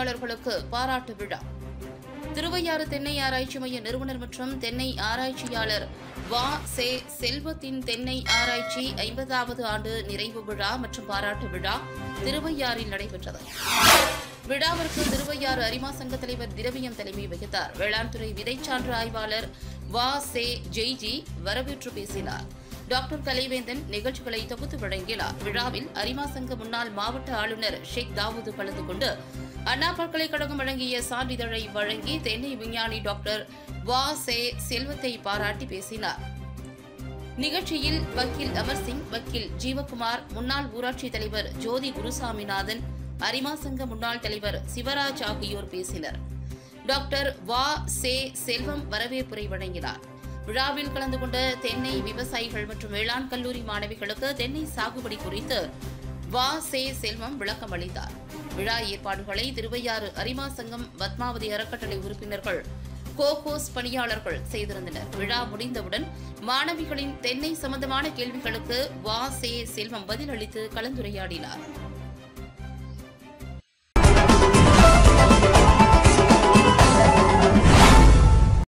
பொறியாளர்களுக்கு பாராட்டு விழா திருவையாறு தென்னை ஆராய்ச்சி மைய நிறுவனர் மற்றும் தென்னை ஆராய்ச்சியாளர் வா சே செல்வத்தின் தென்னை ஆராய்ச்சி ஐம்பதாவது ஆண்டு நிறைவு விழா மற்றும் பாராட்டு விழா திருவையாறில் நடைபெற்றது விழாவிற்கு திருவையாறு அரிமா சங்க தலைவர் திரவியம் தலைமை வகித்தார் வேளாண் துறை விதைச்சான்று ஆய்வாளர் வா சே ஜெய்ஜி வரவேற்று பேசினார் டாக்டர் கலைவேந்தன் நிகழ்ச்சிகளை தொகுத்து வழங்கினார் விழாவில் அரிமா சங்க முன்னாள் மாவட்ட ஆளுநர் ஷேக் தாவூது கலந்து கொண்டு அண்ணா பல்கலைக்கழகம் வழங்கிய சான்றிதழை வழங்கி தென்னை விஞ்ஞானி டாக்டர் வா சே செல்வத்தை பாராட்டி பேசினார் நிகழ்ச்சியில் வக்கீல் அமர்சிங் வக்கீல் ஜீவகுமார் முன்னாள் ஊராட்சி தலைவர் ஜோதி குருசாமிநாதன் அரிமா சங்க முன்னாள் தலைவர் சிவராஜ் ஆகியோர் பேசினர் டாக்டர் வா சே செல்வம் வரவேற்புரை வழங்கினார் விழாவில் கலந்து கொண்ட தென்னை விவசாயிகள் மற்றும் வேளாண் கல்லூரி மாணவிகளுக்கு தென்னை சாகுபடி குறித்து வா சே செல்வம் விளக்கம் அளித்தார் விழா ஏற்பாடுகளை திருவையாறு அரிமா சங்கம் பத்மாவதி அறக்கட்டளை உறுப்பினர்கள் கோகோஸ் பணியாளர்கள் செய்திருந்தனர் விழா முடிந்தவுடன் மாணவிகளின் தென்னை சம்பந்தமான கேள்விகளுக்கு வா சே செல்வம் பதிலளித்து கலந்துரையாடினார்